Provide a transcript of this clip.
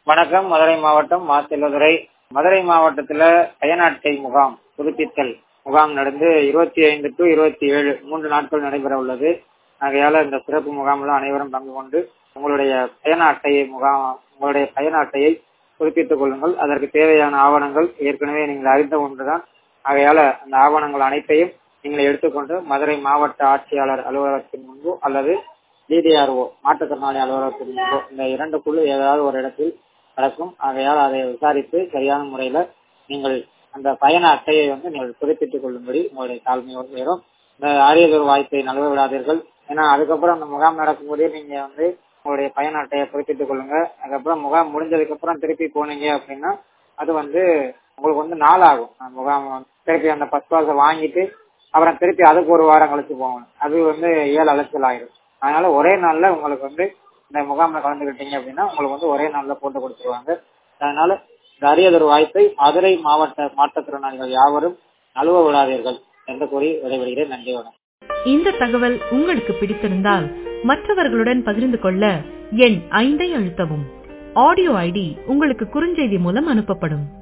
வணக்கம் மதுரை மாவட்டம் மாசில்லதுரை மதுரை மாவட்டத்துல பயனாட்டை முகாம் புதுப்பித்தல் முகாம் நடந்து இருபத்தி ஐந்து டு இருபத்தி ஏழு மூன்று நாட்கள் நடைபெற உள்ளது ஆகையால இந்த சிறப்பு முகாமில் அனைவரும் பங்கு கொண்டு உங்களுடைய பயண அட்டையை முகாம் உங்களுடைய பயண அட்டையை புதுப்பித்துக் கொள்ளுங்கள் அதற்கு தேவையான ஆவணங்கள் ஏற்கனவே நீங்கள் அறிந்த ஒன்றுதான் ஆகையால அந்த ஆவணங்கள் அனைத்தையும் நீங்கள் எடுத்துக்கொண்டு மதுரை மாவட்ட ஆட்சியாளர் அலுவலகத்தின் முன்பு அல்லது டிடிஆர்ஓ மாற்றுத்திறனாளி அலுவலகத்தின் முன்பு இந்த இரண்டுக்குள்ள ஏதாவது ஒரு இடத்தில் நடக்கும் ஆகையால் அதை விசாரித்து சரியான முறையில நீங்கள் அந்த பயண அட்டையை வந்து நீங்கள் புதுப்பித்துக் கொள்ளும்படி உங்களுடைய தாழ்மையோடு வேறும் இந்த அரியதொரு வாய்ப்பை நழுவ விடாதீர்கள் ஏன்னா அதுக்கப்புறம் அந்த முகாம் நடக்கும்போதே நீங்க வந்து உங்களுடைய பயண அட்டையை புதுப்பித்துக் கொள்ளுங்க அதுக்கப்புறம் முகாம் முடிஞ்சதுக்கு அப்புறம் திருப்பி போனீங்க அப்படின்னா அது வந்து உங்களுக்கு வந்து நாள் ஆகும் அந்த முகாம் திருப்பி அந்த ஃபர்ஸ்ட் கிளாஸை வாங்கிட்டு அப்புறம் திருப்பி அதுக்கு ஒரு வாரம் கழிச்சு போகணும் அது வந்து ஏழு அலைச்சல் ஆயிடும் அதனால ஒரே நாள்ல உங்களுக்கு வந்து இந்த முகாம்ல கலந்துக்கிட்டீங்க அப்படின்னா உங்களுக்கு வந்து ஒரே நாள்ல போட்டு கொடுத்துருவாங்க அதனால இந்த அரியதொரு வாய்ப்பை மதுரை மாவட்ட மாற்றுத்திறனாளிகள் யாவரும் நழுவ விடாதீர்கள் என்று கூறி விடைபெறுகிறேன் நன்றி வணக்கம் இந்த தகவல் உங்களுக்கு பிடித்திருந்தால் மற்றவர்களுடன் பகிர்ந்து கொள்ள எண் ஐந்தை அழுத்தவும் ஆடியோ ஐடி உங்களுக்கு குறுஞ்செய்தி மூலம் அனுப்பப்படும்